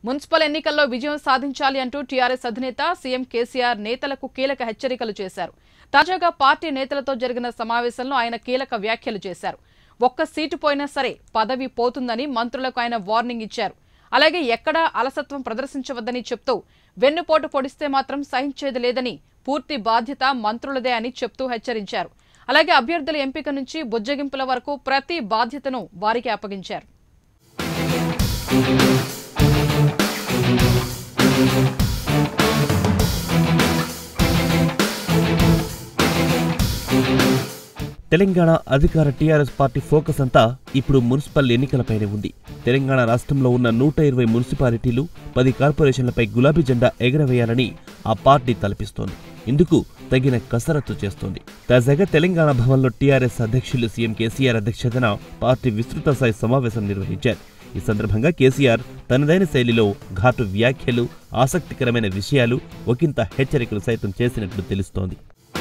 municipal ఎన్నికల్లో విజయం సాధించాలి అంటూ టీఆర్ఎస్ అధినేత సీఎం కేసీఆర్ నేతలకు కీలక హెచ్చరికలు చేశారు తాజాగా పార్టీ నేతలతో జరిగిన సమావేశంలో ఆయన కీలక వ్యాఖ్యలు చేశారు ఒక్క సీటు పోయినా సరే పదవి పోతుందని మంత్రులకు ఆయన వార్నింగ్ ఇచ్చారు అలాగే ఎక్కడా అలసత్వం ప్రదర్శించవద్దని చెప్తూ వెన్నుపోటు పొడిస్తే మాత్రం సహించేది లేదని పూర్తి బాధ్యత మంత్రులదే అని చెప్తూ హెచ్చరించారు అలాగే అభ్యర్థుల ఎంపిక నుంచి బుజ్జగింపుల వరకు ప్రతి బాధ్యతను వారికి అప్పగించారు తెలంగాణ అధికార టీఆర్ఎస్ పార్టీ ఫోకస్ అంతా ఇప్పుడు మున్సిపల్ ఎన్నికలపైనే ఉంది తెలంగాణ రాష్ట్రంలో ఉన్న నూట ఇరవై మున్సిపాలిటీలు పది కార్పొరేషన్లపై గులాబీ జెండా ఎగరవేయాలని ఆ పార్టీ తలపిస్తోంది ఇందుకు తగిన కసరత్తు చేస్తోంది తాజాగా తెలంగాణ భవన్లో టీఆర్ఎస్ అధ్యక్షులు సీఎం కేసీఆర్ అధ్యక్షతన పార్టీ విస్తృత స్థాయి సమావేశం నిర్వహించారు ఈ సందర్భంగా కేసీఆర్ తనదైన శైలిలో ఘాటు వ్యాఖ్యలు ఆసక్తికరమైన విషయాలు ఒకంత హెచ్చరికలు సైతం చేసినట్లు తెలుస్తోంది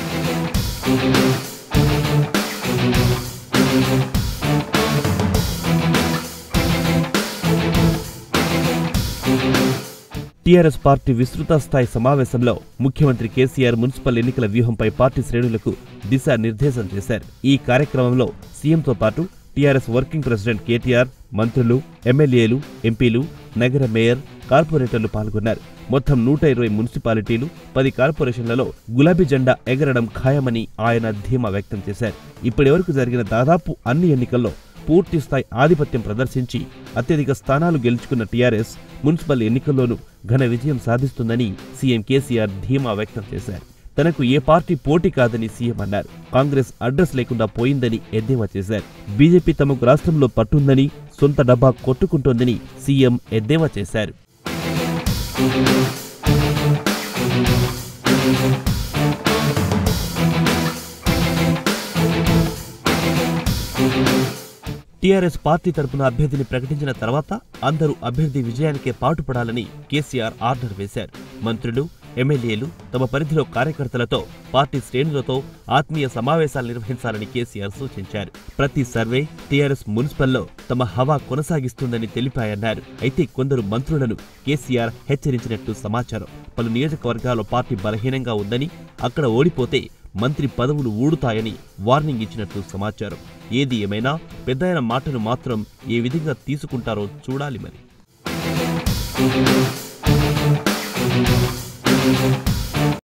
టీఆర్ఎస్ పార్టీ విస్తృత స్థాయి సమావేశంలో ముఖ్యమంత్రి కేసీఆర్ మున్సిపల్ ఎన్నికల వ్యూహంపై పార్టీ శ్రేణులకు దిశానిర్దేశం చేశారు ఈ కార్యక్రమంలో సీఎంతో పాటు టీఆర్ఎస్ వర్కింగ్ ప్రెసిడెంట్ కేటీఆర్ మంత్రులు ఎమ్మెల్యేలు ఎంపీలు నగర మేయర్ కార్పొరేటర్లు పాల్గొన్నారు మొత్తం నూట ఇరవై మున్సిపాలిటీలు పది కార్పొరేషన్లలో గులాబీ జెండా ఎగరడం ఖాయమని ఆయన ధీమా వ్యక్తం చేశారు ఇప్పటివరకు జరిగిన దాదాపు అన్ని ఎన్నికల్లో పూర్తి స్థాయి ఆధిపత్యం ప్రదర్శించి అత్యధిక స్థానాలు గెలుచుకున్న టీఆర్ఎస్ మున్సిపల్ ఎన్నికల్లోనూ ఘన విజయం సాధిస్తుందని సీఎం కేసీఆర్ ధీమా వ్యక్తం చేశారు తనకు ఏ పార్టీ పోటీ కాదని సీఎం అన్నారు కాంగ్రెస్ అడ్రస్ లేకుండా పోయిందని ఎద్దేవా చేశారు బీజేపీ తమకు రాష్ట్రంలో పట్టుందని సొంత డబ్బా కొట్టుకుంటోందని సీఎం ఎద్దేవా చేశారు టీఆర్ఎస్ పార్టీ తరపున అభ్యర్థిని ప్రకటించిన తర్వాత అందరూ అభ్యర్థి విజయానికే పాటుపడాలని కేసీఆర్ ఆర్డర్ వేశారు మంత్రులు ఎమ్మెల్యేలు తమ పరిధిలో కార్యకర్తలతో పార్టీ శ్రేణులతో ఆత్మీయ సమావేశాలు నిర్వహించాలని కేసీఆర్ సూచించారు ప్రతి సర్వే టీఆర్ఎస్ మున్సిపల్లో తమ హవా కొనసాగిస్తుందని తెలిపాయన్నారు అయితే కొందరు మంత్రులను కేసీఆర్ హెచ్చరించినట్టు సమాచారం పలు నియోజకవర్గాల్లో పార్టీ బలహీనంగా ఉందని అక్కడ ఓడిపోతే మంత్రి పదవులు ఊడుతాయని వార్నింగ్ ఇచ్చినట్లు సమాచారం ఏది ఏమైనా పెద్దయిన మాటను మాత్రం ఏ విధంగా తీసుకుంటారో చూడాలి మరి